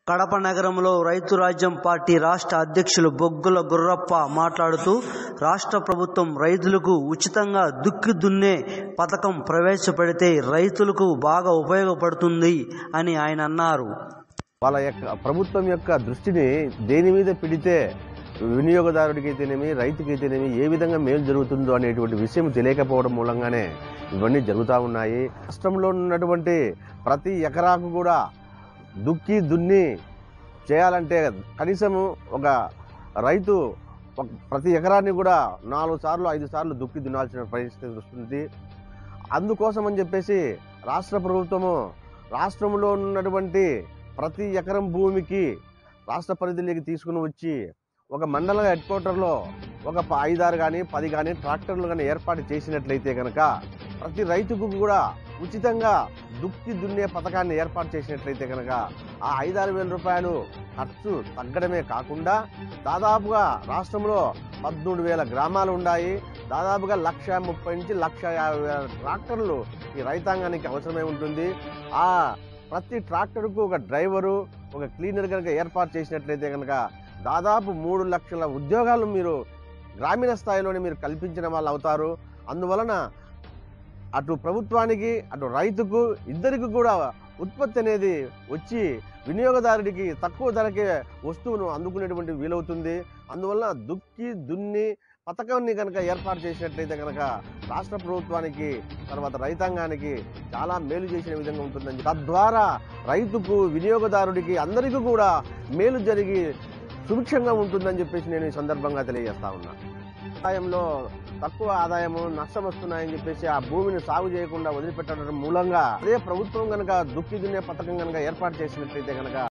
కడప నగరంలో రైతు రాజ్యం పార్టీ రాష్ట్ర అధ్యక్షులు బొగ్గుల గుర్రప్ప మాట్లాడుతూ రాష్ట్ర ప్రభుత్వం రైతులకు ఉచితంగా దుక్కి దున్నే పథకం ప్రవేశపెడితే రైతులకు బాగా ఉపయోగపడుతుంది అని ఆయన అన్నారు వాళ్ళ యొక్క ప్రభుత్వం యొక్క దృష్టిని దేని మీద పెడితే వినియోగదారుడికి అయితేనేమి రైతుకి అయితేనేమి ఏ విధంగా మేలు జరుగుతుందో అనేటువంటి విషయం తెలియకపోవడం మూలంగానే ఇవన్నీ జరుగుతూ ఉన్నాయి రాష్ట్రంలో ఉన్నటువంటి ప్రతి ఎకరాకు కూడా దుక్కి దున్ని చేయాలంటే కనీసము ఒక రైతు ఒక ప్రతి ఎకరాన్ని కూడా నాలుగు సార్లు ఐదు సార్లు దుక్కి దున్నాల్సిన పరిస్థితి వస్తుంది అందుకోసం అని చెప్పేసి రాష్ట్ర ప్రభుత్వము రాష్ట్రంలో ఉన్నటువంటి ప్రతి ఎకరం భూమికి రాష్ట్ర పరిధిలోకి తీసుకుని వచ్చి ఒక మండల హెడ్ క్వార్టర్లో ఒక ప- ఐదారు కానీ పది కానీ ట్రాక్టర్లు కానీ ఏర్పాటు చేసినట్లయితే కనుక ప్రతి రైతుకు కూడా ఉచితంగా దుక్కి దున్నే పథకాన్ని ఏర్పాటు చేసినట్లయితే కనుక ఆ ఐదారు వేల రూపాయలు ఖర్చు తగ్గడమే కాకుండా దాదాపుగా రాష్ట్రంలో పద్మూడు వేల గ్రామాలు ఉన్నాయి దాదాపుగా లక్ష ముప్పై నుంచి లక్ష యాభై వేల ట్రాక్టర్లు ఈ రైతాంగానికి అవసరమై ఉంటుంది ఆ ప్రతి ట్రాక్టర్కు ఒక డ్రైవరు ఒక క్లీనర్ కనుక ఏర్పాటు చేసినట్లయితే కనుక దాదాపు మూడు లక్షల ఉద్యోగాలు మీరు గ్రామీణ స్థాయిలోనే మీరు కల్పించిన వాళ్ళు అవుతారు అందువలన అటు ప్రభుత్వానికి అటు రైతుకు ఇద్దరికి కూడా ఉత్పత్తి అనేది వచ్చి వినియోగదారుడికి తక్కువ ధరకే వస్తువును అందుకునేటువంటి వీలవుతుంది అందువల్ల దుక్కి దున్ని పథకాన్ని కనుక ఏర్పాటు చేసినట్లయితే కనుక రాష్ట్ర ప్రభుత్వానికి తర్వాత రైతాంగానికి చాలా మేలు చేసిన విధంగా ఉంటుందని తద్వారా రైతుకు వినియోగదారుడికి అందరికీ కూడా మేలు జరిగి సుభిక్షంగా ఉంటుందని చెప్పేసి నేను ఈ సందర్భంగా తెలియజేస్తా ఉన్నా ఆదాయంలో తక్కువ ఆదాయము నష్టం వస్తున్నాయని చెప్పేసి ఆ భూమిని సాగు చేయకుండా వదిలిపెట్టడం మూలంగా అదే ప్రభుత్వం కనుక దుక్కి దున్నే పథకం కనుక ఏర్పాటు చేసినట్లయితే కనుక